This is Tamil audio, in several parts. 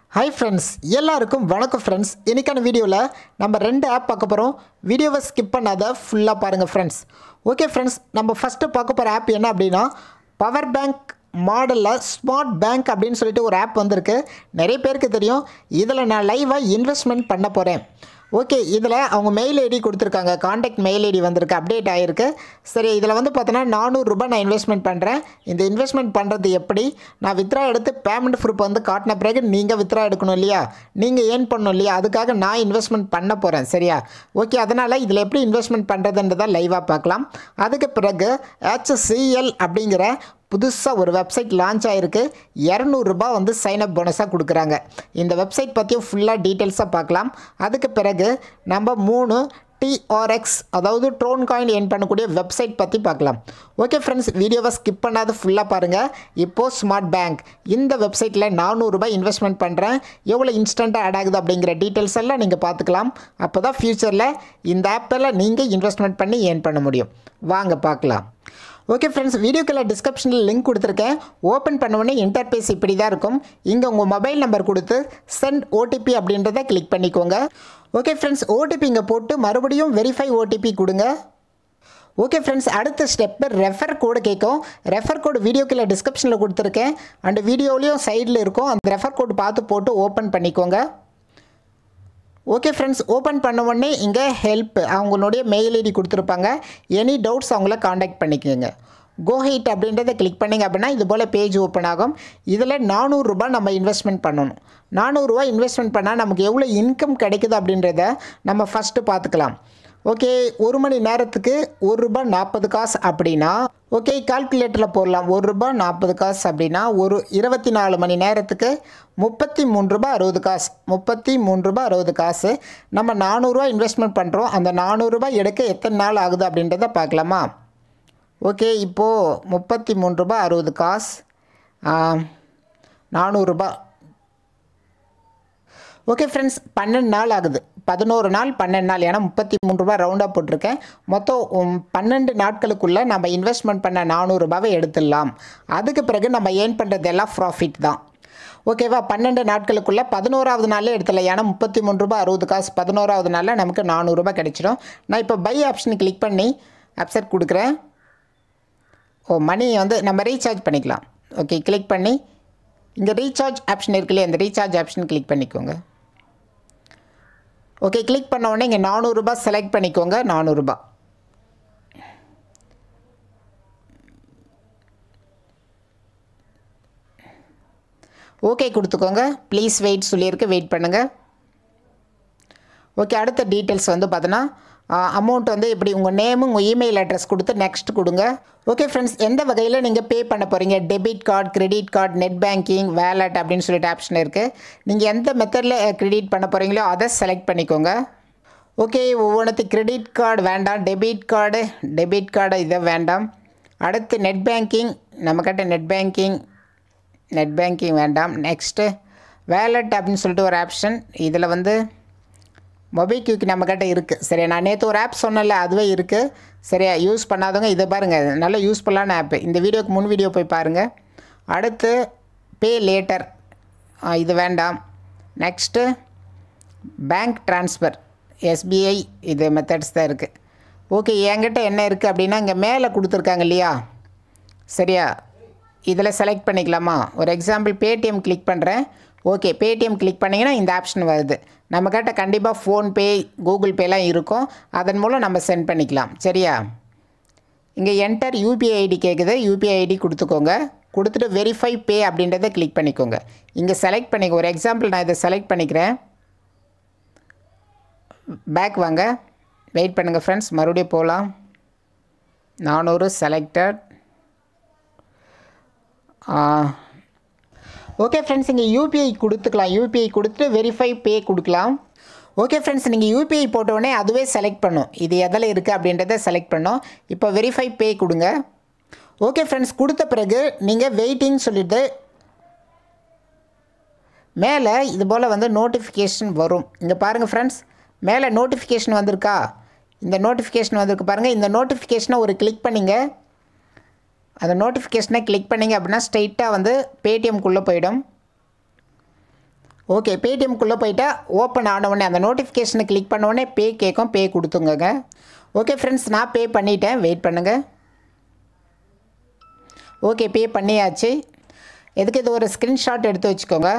ஹாய் ஃப்ரெண்ட்ஸ் எல்லாருக்கும் வணக்கம் ஃப்ரெண்ட்ஸ் இன்றைக்கான வீடியோவில் நம்ம ரெண்டு ஆப் பார்க்க போகிறோம் வீடியோவை ஸ்கிப் பண்ணாத ஃபுல்லாக பாருங்கள் ஃப்ரெண்ட்ஸ் ஓகே ஃப்ரெண்ட்ஸ் நம்ம ஃபஸ்ட்டு பார்க்க போகிற ஆப் என்ன அப்படின்னா பவர் பேங்க் மாடலில் ஸ்மார்ட் பேங்க் அப்படின்னு சொல்லிட்டு ஒரு ஆப் வந்திருக்கு நிறைய பேருக்கு தெரியும் இதில் நான் லைவாக இன்வெஸ்ட்மெண்ட் பண்ண போகிறேன் ஓகே இதில் அவங்க மெயில் ஐடி கொடுத்துருக்காங்க காண்டாக்ட் மெயில் ஐடி வந்திருக்கு அப்டேட் ஆகிருக்கு சரி இதில் வந்து பார்த்தோன்னா நானூறுரூபா நான் இன்வெஸ்ட்மெண்ட் பண்ணுறேன் இந்த இன்வெஸ்ட்மெண்ட் பண்ணுறது எப்படி நான் வித்ரா எடுத்து பேமெண்ட் ப்ரூஃப் வந்து காட்டின பிறகு நீங்கள் வித்ரா எடுக்கணும் இல்லையா நீங்கள் ஏர்ன் பண்ணணும் இல்லையா அதுக்காக நான் இன்வெஸ்ட்மெண்ட் பண்ண போகிறேன் சரியா ஓகே அதனால் இதில் எப்படி இன்வெஸ்ட்மெண்ட் பண்ணுறதுன்றதை லைவாக பார்க்கலாம் அதுக்கு பிறகு ஹெச்சிஎல் அப்படிங்கிற புதுசாக ஒரு வெப்சைட் லான்ச் ஆகிருக்கு இரநூறுபா வந்து சைன் அப் போனஸாக கொடுக்குறாங்க இந்த வெப்சைட் பற்றியும் ஃபுல்லாக டீட்டெயில்ஸாக பார்க்கலாம் அதுக்கு பிறகு நம்ம மூணு டிஆர்எக்ஸ் அதாவது ட்ரோன் காயின் ஏர்ன் பண்ணக்கூடிய வெப்சைட் பற்றி பார்க்கலாம் ஓகே ஃப்ரெண்ட்ஸ் வீடியோவை ஸ்கிப் பண்ணாத ஃபுல்லாக பாருங்கள் இப்போது ஸ்மார்ட் பேங்க் இந்த வெப்சைட்டில் நானூறுரூபா இன்வெஸ்ட்மெண்ட் பண்ணுறேன் எவ்வளோ இன்ஸ்டண்ட்டாக ஆட் ஆகுது அப்படிங்கிற டீட்டெயில்ஸ் எல்லாம் நீங்கள் பார்த்துக்கலாம் அப்போ தான் ஃப்யூச்சரில் இந்த ஆப்பில் நீங்கள் இன்வெஸ்ட்மெண்ட் பண்ணி ஏர்ன் பண்ண முடியும் வாங்க பார்க்கலாம் ஓகே ஃப்ரெண்ட்ஸ் வீடியோக்குள்ள டிஸ்கிரிப்ஷனில் லிங்க் கொடுத்துருக்கேன் ஓப்பன் பண்ண உடனே இன்டர்பேஸ் இப்படி தான் இருக்கும் இங்கே உங்கள் மொபைல் நம்பர் கொடுத்து சென்ட் ஓடிபி அப்படின்றத கிளிக் பண்ணிக்கோங்க ஓகே ஃப்ரெண்ட்ஸ் ஓடிபி இங்கே போட்டு மறுபடியும் வெரிஃபை ஓடிபி கொடுங்க ஓகே ஃப்ரெண்ட்ஸ் அடுத்த ஸ்டெப்பு ரெஃபர் கோடு கேட்கும் ரெஃபர் கோடு வீடியோக்குள்ள டிஸ்கிரிப்ஷனில் கொடுத்துருக்கேன் அண்ட் வீடியோலேயும் சைடில் இருக்கும் அந்த ரெஃபர் கோடு பார்த்து போட்டு ஓப்பன் பண்ணிக்கோங்க ஓகே ஃப்ரெண்ட்ஸ் ஓப்பன் பண்ண உடனே இங்கே ஹெல்ப் அவங்களுடைய மெயில் ஐடி கொடுத்துருப்பாங்க எனி டவுட்ஸ் அவங்கள காண்டாக்ட் பண்ணிக்கோங்க கோஹைட் அப்படின்றத கிளிக் பண்ணிங்க அப்படின்னா இது போல் பேஜ் ஓப்பன் ஆகும் இதில் நானூறுரூபா நம்ம இன்வெஸ்ட்மெண்ட் பண்ணணும் நானூறுரூவா இன்வெஸ்ட்மெண்ட் பண்ணால் நமக்கு எவ்வளோ இன்கம் கிடைக்குது அப்படின்றத நம்ம ஃபஸ்ட்டு பார்த்துக்கலாம் ஓகே ஒரு மணி நேரத்துக்கு ஒரு ரூபா நாற்பது காசு அப்படின்னா ஓகே கால்குலேட்டரில் போடலாம் ஒரு ரூபா நாற்பது காசு அப்படின்னா ஒரு இருபத்தி நாலு மணி நேரத்துக்கு முப்பத்தி மூணு ரூபா அறுபது காசு முப்பத்தி மூணு ரூபா அறுபது காசு நம்ம நானூறுரூவா இன்வெஸ்ட்மெண்ட் பண்ணுறோம் அந்த நானூறுரூபா எடுக்க எத்தனை நாள் ஆகுது அப்படின்றத பார்க்கலாமா ஓகே இப்போது முப்பத்தி மூணு ரூபா அறுபது காசு நானூறுரூபா ஓகே ஃப்ரெண்ட்ஸ் பன்னெண்டு நாள் ஆகுது பதினோரு நாள் பன்னெண்டு நாள் ஏன்னா முப்பத்தி மூணு ரூபா ரவுண்டாக போட்டிருக்கேன் மொத்தம் உம், பன்னெண்டு நாட்களுக்குள்ளே நம்ம இன்வெஸ்ட்மெண்ட் பண்ண நானூறுரூபாவை எடுத்துடலாம் அதுக்கு பிறகு நம்ம ஏர்ன் பண்ணுறது எல்லாம் ப்ராஃபிட் தான் ஓகேவா பன்னெண்டு நாட்களுக்குள்ளே பதினோராவது நாளே எடுத்துடலாம் ஏன்னா முப்பத்தி மூணு ரூபா அறுபது காசு பதினோராவது நாளில் நமக்கு நானூறுரூபா கிடைச்சிடும் நான் இப்போ பை ஆப்ஷன் கிளிக் பண்ணி அப்செட் கொடுக்குறேன் ஓ மணி வந்து நம்ம ரீசார்ஜ் பண்ணிக்கலாம் ஓகே கிளிக் பண்ணி இங்கே ரீசார்ஜ் ஆப்ஷன் இருக்கு இல்லையா இந்த ரீசார்ஜ் ஆப்ஷன் கிளிக் பண்ணிக்கோங்க ஓகே கிளிக் பண்ண உடனே இங்கே நானூறுரூபா செலக்ட் பண்ணிக்கோங்க நானூறுரூபா ஓகே கொடுத்துக்கோங்க ப்ளீஸ் வெயிட் சொல்லியிருக்கு வெயிட் பண்ணுங்கள் ஓகே அடுத்த டீட்டெயில்ஸ் வந்து பார்த்தோன்னா அமௌண்ட் வந்து இப்படி உங்கள் நேமு உங்கள் இமெயில் அட்ரஸ் கொடுத்து நெக்ஸ்ட் கொடுங்க ஓகே ஃப்ரெண்ட்ஸ் எந்த வகையில் நீங்கள் பே பண்ண போகிறீங்க debit card credit card net banking wallet அப்படின்னு சொல்லிட்டு ஆப்ஷன் இருக்குது நீங்கள் எந்த மெத்தடில் கிரெடிட் பண்ண போகிறீங்களோ அதை செலக்ட் பண்ணிக்கோங்க ஓகே ஒவ்வொன்றுத்து கிரெடிட் கார்டு வேண்டாம் டெபிட் கார்டு டெபிட் கார்டு இதை வேண்டாம் அடுத்து நெட் பேங்கிங் நம்மக்கிட்ட நெட் பேங்கிங் நெட் பேங்கிங் வேண்டாம் நெக்ஸ்ட்டு வேலட் அப்படின்னு சொல்லிட்டு ஒரு ஆப்ஷன் இதில் வந்து மொபைக்யூக்கு நம்மக்கிட்ட இருக்குது சரியா நான் நேற்று ஒரு ஆப் சொன்னேன்ல அதுவே இருக்குது சரியா யூஸ் பண்ணாதவங்க இதை பாருங்கள் நல்ல யூஸ்ஃபுல்லான ஆப் இந்த வீடியோக்கு முன் வீடியோ போய் பாருங்கள் அடுத்து பே லேட்டர் இது வேண்டாம் நெக்ஸ்ட்டு பேங்க் ட்ரான்ஸ்ஃபர் எஸ்பிஐ இது மெத்தட்ஸ் தான் இருக்குது ஓகே என்கிட்ட என்ன இருக்குது அப்படின்னா இங்கே மேலே கொடுத்துருக்காங்க இல்லையா சரியா இதில் செலக்ட் பண்ணிக்கலாமா ஒரு எக்ஸாம்பிள் பேடிஎம் கிளிக் பண்ணுறேன் ஓகே பேடிஎம் கிளிக் பண்ணிங்கன்னா இந்த ஆப்ஷன் வருது நம்மக்கிட்ட கண்டிப்பாக ஃபோன்பே கூகுள் பேலாம் இருக்கும் அதன் மூலம் நம்ம சென்ட் பண்ணிக்கலாம் சரியா இங்கே என்டர் யூபிஐ ஐடி கேட்குது யூபிஐ ஐடி கொடுத்துக்கோங்க கொடுத்துட்டு வெரிஃபை பே அப்படின்றத கிளிக் பண்ணிக்கோங்க இங்கே செலக்ட் பண்ணிக்க ஒரு எக்ஸாம்பிள் நான் இதை செலக்ட் பண்ணிக்கிறேன் பேக் வாங்க வெயிட் பண்ணுங்கள் ஃப்ரெண்ட்ஸ் மறுபடியும் போகலாம் நானூறு செலக்டட் ஓகே ஃப்ரெண்ட்ஸ் இங்கே யூபிஐ கொடுத்துக்கலாம் யூபிஐ கொடுத்துட்டு வெரிஃபை பே கொடுக்கலாம் ஓகே ஃப்ரெண்ட்ஸ் நீங்கள் யூபிஐ போட்ட உடனே அதுவே செலக்ட் பண்ணும் இது எதில் இருக்குது அப்படின்றத செலக்ட் பண்ணும் இப்போ வெரிஃபை பே கொடுங்க ஓகே ஃப்ரெண்ட்ஸ் கொடுத்த பிறகு நீங்கள் வெயிட்டிங் சொல்லிட்டு மேலே இது போல் வந்து நோட்டிஃபிகேஷன் வரும் இங்கே பாருங்கள் ஃப்ரெண்ட்ஸ் மேலே நோட்டிஃபிகேஷன் வந்திருக்கா இந்த நோட்டிஃபிகேஷன் வந்திருக்கு பாருங்கள் இந்த நோட்டிஃபிகேஷனை ஒரு கிளிக் பண்ணிங்க அந்த நோட்டிஃபிகேஷனை கிளிக் பண்ணிங்க அப்படின்னா ஸ்ட்ரைட்டாக வந்து பேடிஎம்குள்ளே போயிடும் ஓகே பேடிஎம்குள்ளே போயிட்டா ஓப்பன் ஆன உடனே அந்த நோட்டிஃபிகேஷனை கிளிக் பண்ண உடனே பே கேட்கும் பே கொடுத்துங்கங்க ஓகே ஃப்ரெண்ட்ஸ் நான் பே பண்ணிட்டேன் வெயிட் பண்ணுங்கள் ஓகே பே பண்ணியாச்சு எதுக்கு இது ஒரு ஸ்க்ரீன்ஷாட் எடுத்து வச்சுக்கோங்க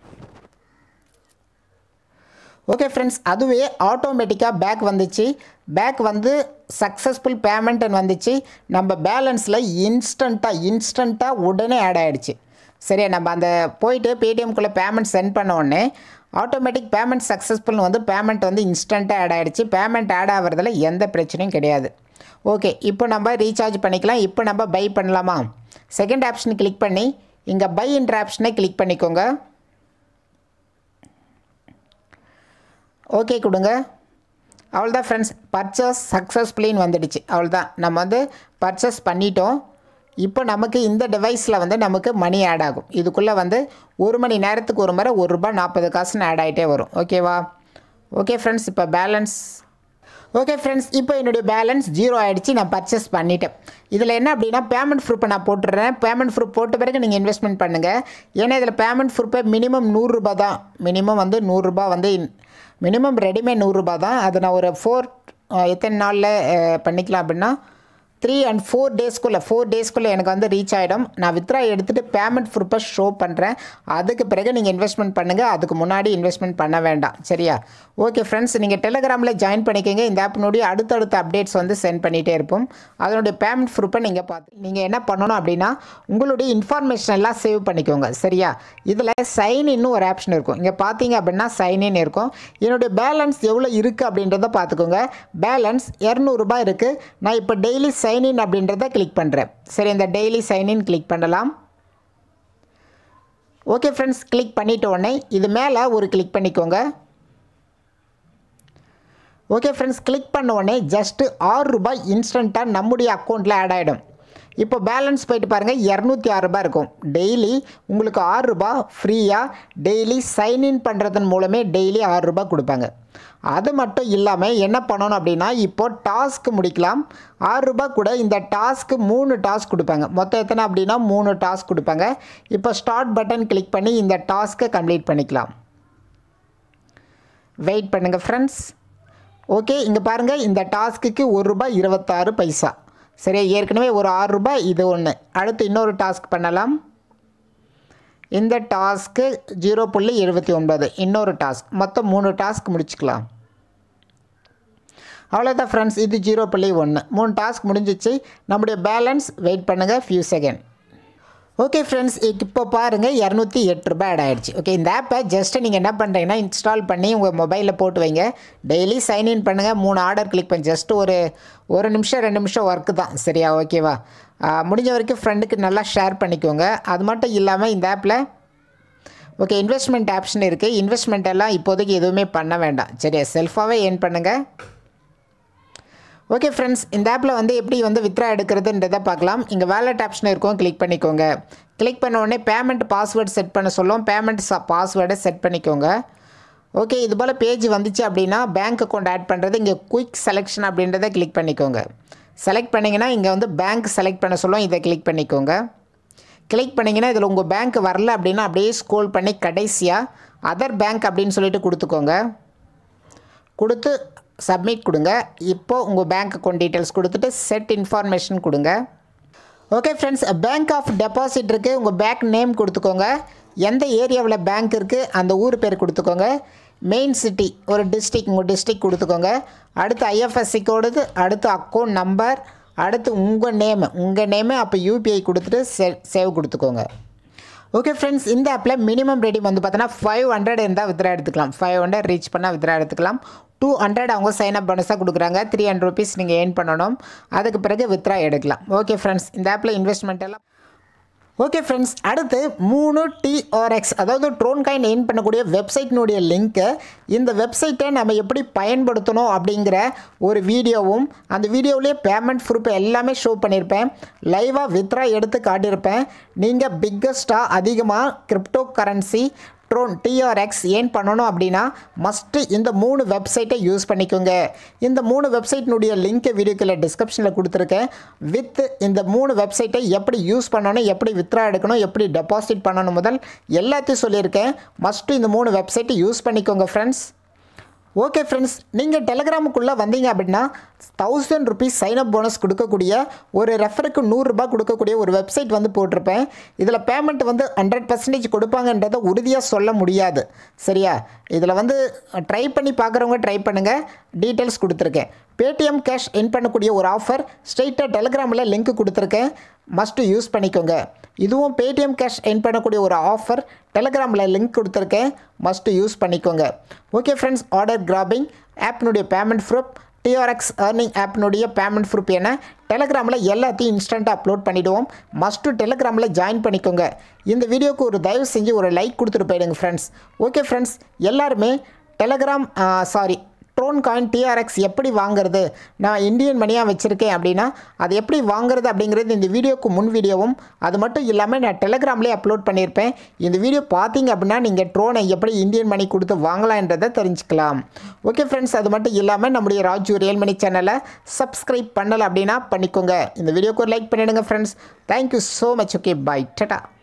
ஓகே ஃப்ரெண்ட்ஸ் அதுவே ஆட்டோமேட்டிக்காக பேக் வந்துச்சு பேக் வந்து சக்ஸஸ்ஃபுல் பேமெண்ட்னு வந்துச்சு நம்ம பேலன்ஸில் இன்ஸ்டண்ட்டாக இன்ஸ்டண்ட்டாக உடனே ஆட் ஆகிடுச்சு சரியா நம்ம அந்த போயிட்டு பேடிஎம்குள்ளே பேமெண்ட் சென்ட் பண்ண உடனே ஆட்டோமேட்டிக் பேமெண்ட் சக்ஸஸ்ஃபுல்னு வந்து பேமெண்ட் வந்து இன்ஸ்டண்ட்டாக ஆட் ஆகிடுச்சு பேமெண்ட் ஆட் ஆகிறதுல எந்த பிரச்சனையும் கிடையாது ஓகே இப்போ நம்ம ரீசார்ஜ் பண்ணிக்கலாம் இப்போ நம்ம பை பண்ணலாமா செகண்ட் ஆப்ஷன் கிளிக் பண்ணி இங்கே பை என்ற ஆப்ஷனை கிளிக் பண்ணிக்கோங்க ஓகே கொடுங்க அவ்வளோதான் ஃப்ரெண்ட்ஸ் பர்ச்சேஸ் சக்ஸஸ்ஃபுல்லின்னு வந்துடுச்சு அவ்வளோதான் நம்ம வந்து பர்ச்சேஸ் பண்ணிட்டோம் இப்போ நமக்கு இந்த டிவைஸில் வந்து நமக்கு மணி ஆட் ஆகும் இதுக்குள்ளே வந்து ஒரு மணி நேரத்துக்கு ஒரு முறை ஒரு ரூபாய் நாற்பது காசுன்னு ஆட் ஆகிட்டே வரும் ஓகேவா ஓகே ஃப்ரெண்ட்ஸ் இப்போ பேலன்ஸ் ஓகே ஃப்ரெண்ட்ஸ் இப்போ என்னுடைய பேலன்ஸ் ஜீரோ ஆகிடுச்சு நான் பர்ச்சேஸ் பண்ணிட்டேன் இதில் என்ன அப்படின்னா பேமெண்ட் ப்ரூஃபை நான் போட்டுடுறேன் பேமெண்ட் ப்ரூஃப் போட்ட பிறகு நீங்கள் இன்வெஸ்ட்மெண்ட் பண்ணுங்கள் ஏன்னா இதில் பேமெண்ட் ப்ரூஃபே மினிமம் நூறுரூபா தான் மினிமம் வந்து நூறுரூபா வந்து மினிமம் ரெடிமே நூறுரூபா தான் அது நான் ஒரு ஃபோர் எத்தனை நாளில் பண்ணிக்கலாம் அப்படின்னா த்ரீ அண்ட் ஃபோர் டேஸ்க்குள்ளே ஃபோர் டேஸ்க்குள்ளே எனக்கு வந்து ரீச் ஆகிடும் நான் வித்ரா எடுத்துகிட்டு பேமெண்ட் ப்ரூஃபை ஷோ பண்ணுறேன் அதுக்கு பிறகு நீங்கள் இன்வெஸ்ட்மெண்ட் பண்ணுங்கள் அதுக்கு முன்னாடி இன்வெஸ்ட்மெண்ட் பண்ண வேண்டாம் சரியா ஓகே ஃப்ரெண்ட்ஸ் நீங்கள் டெலிகிராமில் ஜாயின் பண்ணிக்கோங்க இந்த ஆப்பினுடைய அடுத்தடுத்த அப்டேட்ஸ் வந்து சென்ட் பண்ணிகிட்டே இருப்போம் அதனுடைய பேமெண்ட் ப்ரூஃபை நீங்கள் பார்த்து நீங்கள் என்ன பண்ணணும் அப்படின்னா உங்களுடைய இன்ஃபர்மேஷன் எல்லாம் சேவ் பண்ணிக்கோங்க சரியா இதில் சைன் இன்னு ஒரு ஆப்ஷன் இருக்கும் இங்கே பார்த்தீங்க அப்படின்னா சைன் இன் இருக்கும் என்னுடைய பேலன்ஸ் எவ்வளோ இருக்குது அப்படின்றத பார்த்துக்கோங்க பேலன்ஸ் இரநூறுபா இருக்குது நான் இப்போ டெய்லி சைன்இன் அப்படின்றத கிளிக் பண்ணுறேன் சரி இந்த டெய்லி சைன்இன் கிளிக் பண்ணலாம் ஓகே ஃப்ரெண்ட்ஸ் கிளிக் பண்ணிட்ட உடனே இது மேலே ஒரு கிளிக் பண்ணிக்கோங்க ஓகே ஃப்ரெண்ட்ஸ் கிளிக் பண்ண உடனே ஜஸ்ட்டு ஆறு ரூபாய் இன்ஸ்டண்ட்டாக நம்முடைய அக்கௌண்ட்டில் ஆட் ஆகிடும் இப்போ பேலன்ஸ் போயிட்டு பாருங்கள் இரநூத்தி ஆறு ரூபாய் இருக்கும் டெய்லி உங்களுக்கு ஆறு ரூபாய் ஃப்ரீயாக டெய்லி சைன்இன் பண்ணுறதன் மூலமே டெய்லி ஆறு ரூபாய் கொடுப்பாங்க அது மட்டும் இல்லாமல் என்ன பண்ணணும் அப்படின்னா இப்போ டாஸ்க் முடிக்கலாம் ஆறு ரூபாய் கூட இந்த டாஸ்க்கு மூணு டாஸ்க் கொடுப்பாங்க மொத்தம் எத்தனை அப்படின்னா மூணு டாஸ்க் கொடுப்பாங்க இப்போ ஸ்டார்ட் பட்டன் கிளிக் பண்ணி இந்த டாஸ்க்கை கம்ப்ளீட் பண்ணிக்கலாம் வெயிட் பண்ணுங்கள் ஃப்ரெண்ட்ஸ் ஓகே இங்கே பாருங்கள் இந்த டாஸ்க்குக்கு ஒரு ரூபாய் இருபத்தாறு பைசா சரி ஏற்கனவே ஒரு ஆறு ரூபாய் இது ஒன்று அடுத்து இன்னொரு டாஸ்க் பண்ணலாம் இந்த டாஸ்க்கு ஜீரோ புள்ளி எழுபத்தி ஒன்பது இன்னொரு டாஸ்க் மொத்தம் மூணு டாஸ்க் முடிச்சுக்கலாம் அவ்வளோதான் ஃப்ரெண்ட்ஸ் இது ஜீரோ புள்ளி ஒன்று மூணு டாஸ்க் முடிஞ்சிச்சு நம்முடைய பேலன்ஸ் வெயிட் பண்ணுங்கள் ஃபியூ செகண்ட் ஓகே ஃப்ரெண்ட்ஸ் இப்போ பாருங்கள் இரநூத்தி எட்டு ரூபாய் ஆட் ஆகிடுச்சு ஓகே இந்த ஆப்பை ஜஸ்ட்டு நீங்கள் என்ன பண்ணுறீங்கன்னா இன்ஸ்டால் பண்ணி உங்கள் மொபைலில் போட்டு வைங்க டெய்லி சைன்இன் பண்ணுங்கள் மூணு ஆர்டர் கிளிக் பண்ணி ஜஸ்ட் ஒரு ஒரு நிமிஷம் ரெண்டு நிமிஷம் ஒர்க்கு தான் சரியா ஓகேவா முடிஞ்ச வரைக்கும் ஃப்ரெண்டுக்கு நல்லா ஷேர் பண்ணிக்கோங்க அது மட்டும் இல்லாமல் இந்த ஆப்பில் ஓகே இன்வெஸ்ட்மெண்ட் ஆப்ஷன் இருக்குது இன்வெஸ்ட்மெண்ட் எல்லாம் இப்போதைக்கு எதுவுமே பண்ண வேண்டாம் சரியா செல்ஃபாகவே ஏர்ன் பண்ணுங்கள் ஓகே ஃப்ரெண்ட்ஸ் இந்த ஆப்பில் வந்து எப்படி வந்து வித்ரா எடுக்கிறதுன்றதை பார்க்கலாம் இங்கே வேலட் ஆப்ஷன் இருக்கும் கிளிக் பண்ணிக்கோங்க கிளிக் பண்ண உடனே பேமெண்ட் பாஸ்வேர்டு செட் பண்ண சொல்லும் பேமெண்ட் பாஸ்வேர்டை செட் பண்ணிக்கோங்க ஓகே இது போல் பேஜ் வந்துச்சு அப்படின்னா பேங்க் அக்கௌண்ட் ஆட் பண்ணுறது இங்கே குயிக் செலெக்ஷன் அப்படின்றத கிளிக் பண்ணிக்கோங்க செலக்ட் பண்ணிங்கன்னா இங்கே வந்து பேங்க் செலக்ட் பண்ண சொல்லும் இதை கிளிக் பண்ணிக்கோங்க கிளிக் பண்ணிங்கன்னா இதில் உங்கள் பேங்க் வரல அப்படின்னா அப்படியே ஸ்க்ரோல் பண்ணி கடைசியாக அதர் பேங்க் அப்படின்னு சொல்லிட்டு கொடுத்துக்கோங்க கொடுத்து சப்மிட் கொடுங்க இப்போது உங்கள் பேங்க் அக்கௌண்ட் டீட்டெயில்ஸ் கொடுத்துட்டு செட் இன்ஃபர்மேஷன் கொடுங்க okay friends bank of deposit இருக்குது உங்கள் பேங்க் நேம் கொடுத்துக்கோங்க எந்த ஏரியாவில் பேங்க் இருக்குது அந்த ஊர் பேர் கொடுத்துக்கோங்க மெயின் சிட்டி ஒரு டிஸ்ட்ரிக் உங்கள் டிஸ்ட்ரிக் கொடுத்துக்கோங்க அடுத்து ஐஎஃப்எஸ்சி கோடு அடுத்து அக்கௌண்ட் நம்பர் அடுத்து உங்கள் நேமு உங்கள் நேமு அப்போ யூபிஐ கொடுத்துட்டு சே சேவ் கொடுத்துக்கோங்க ஓகே ஃப்ரெண்ட்ஸ் இந்த ஆப்பில் மினிமம் ரேட்டிங் வந்து பார்த்தோன்னா ஃபைவ் ஹண்ட்ரட் இருந்தால் வித்ரா எடுத்துக்கலாம் ஃபைவ் ஹண்ட்ரட் ரீச் பண்ணால் வித்ரா எடுத்துக்கலாம் டூ ஹண்ட்ரட் அவங்க சைன் அப் போனஸாக கொடுக்குறாங்க த்ரீ ஹண்ட்ரட் ருபீஸ் நீங்கள் ஏர்ன் பண்ணணும் அதுக்கு பிறகு வித்ரா எடுக்கலாம் ஓகே ஃப்ரெண்ட்ஸ் இந்த ஆப்பில் இன்வெஸ்ட்மெண்ட் எல்லாம் ஓகே ஃப்ரெண்ட்ஸ் அடுத்து மூணு டிஆர்எக்ஸ் அதாவது ட்ரோன் காயின் எயின் பண்ணக்கூடிய வெப்சைட்னுடைய லிங்க்கு இந்த வெப்சைட்டை நம்ம எப்படி பயன்படுத்தணும் அப்படிங்கிற ஒரு வீடியோவும் அந்த வீடியோவிலே பேமெண்ட் ப்ரூஃப் எல்லாமே ஷோ பண்ணியிருப்பேன் லைவாக வித்ரா எடுத்து காட்டியிருப்பேன் நீங்கள் பிக்கஸ்ட்டாக அதிகமாக கிரிப்டோ கரன்சி ட்ரோன் டிஆர்எக்ஸ் ஏன் பண்ணணும் அப்படின்னா மஸ்ட்டு இந்த மூணு வெப்சைட்டை யூஸ் பண்ணிக்கோங்க இந்த மூணு வெப்சைட்னுடைய லிங்க்கை வீடியோக்கில் டிஸ்கிரிப்ஷனில் கொடுத்துருக்கேன் வித் இந்த மூணு வெப்சைட்டை எப்படி யூஸ் பண்ணணும் எப்படி வித்ரா எடுக்கணும் எப்படி டெபாசிட் பண்ணணும் முதல் எல்லாத்தையும் சொல்லியிருக்கேன் மஸ்ட்டு இந்த மூணு வெப்சைட்டை யூஸ் பண்ணிக்கோங்க ஃப்ரெண்ட்ஸ் ஓகே ஃப்ரெண்ட்ஸ் நீங்கள் டெலகிராமுக்குள்ளே வந்தீங்க அப்படின்னா தௌசண்ட் ருபீஸ் சைனப் போனஸ் கொடுக்கக்கூடிய ஒரு ரெஃபருக்கு நூறுரூபா கொடுக்கக்கூடிய ஒரு வெப்சைட் வந்து போட்டிருப்பேன் இதில் பேமெண்ட் வந்து ஹண்ட்ரட் பர்சன்டேஜ் கொடுப்பாங்கன்றதை உறுதியாக சொல்ல முடியாது சரியா இதில் வந்து ட்ரை பண்ணி பார்க்குறவங்க ட்ரை பண்ணுங்கள் டீட்டெயில்ஸ் கொடுத்துருக்கேன் பேடிஎம் கேஷ் என் பண்ணக்கூடிய ஒரு ஆஃபர் ஸ்ட்ரெயிட்டாக டெலகிராமில் லிங்க் கொடுத்துருக்கேன் மஸ்ட்டு யூஸ் பண்ணிக்கோங்க இதுவும் பேடிஎம் கேஷ் என் பண்ணக்கூடிய ஒரு ஆஃபர் டெலகிராமில் லிங்க் கொடுத்துருக்கேன் மஸ்ட்டு யூஸ் பண்ணிக்கோங்க ஓகே ஃப்ரெண்ட்ஸ் ஆர்டர் கிராபிங் ஆப்னுடைய பேமெண்ட் ப்ரூஃப் டிஆர்எக்ஸ் ஏர்னிங் ஆப்னுடைய பேமெண்ட் ப்ரூஃப் என டெலகிராமில் எல்லாத்தையும் இன்ஸ்டண்ட்டாக அப்லோட் பண்ணிவிடுவோம் மஸ்ட்டு டெலகிராமில் ஜாயின் பண்ணிக்கோங்க இந்த வீடியோக்கு ஒரு தயவு செஞ்சு ஒரு லைக் கொடுத்துட்டு போயிடுங்க ஃப்ரெண்ட்ஸ் ஓகே ஃப்ரெண்ட்ஸ் எல்லாருமே Telegram sorry drone coin TRX எப்படி வாங்குறது நான் இந்தியன் மணியாக வச்சுருக்கேன் அப்படின்னா அது எப்படி வாங்குறது அப்படிங்கிறது இந்த வீடியோக்கு முன் வீடியோவும் அது மட்டும் இல்லாமல் நான் டெலகிராம்லேயே அப்லோட் பண்ணியிருப்பேன் இந்த வீடியோ பார்த்தீங்க அப்படின்னா நீங்கள் ட்ரோனை எப்படி இந்தியன் மணி கொடுத்து வாங்கலான்றதை தெரிஞ்சுக்கலாம் ஓகே ஃப்ரெண்ட்ஸ் அது மட்டும் இல்லாமல் நம்முடைய ராஜு ரியல் மணி சேனலை சப்ஸ்கிரைப் பண்ணலை அப்படின்னா பண்ணிக்கோங்க இந்த வீடியோக்கு ஒரு லைக் பண்ணிவிடுங்க friends thank you so much okay bye ta-ta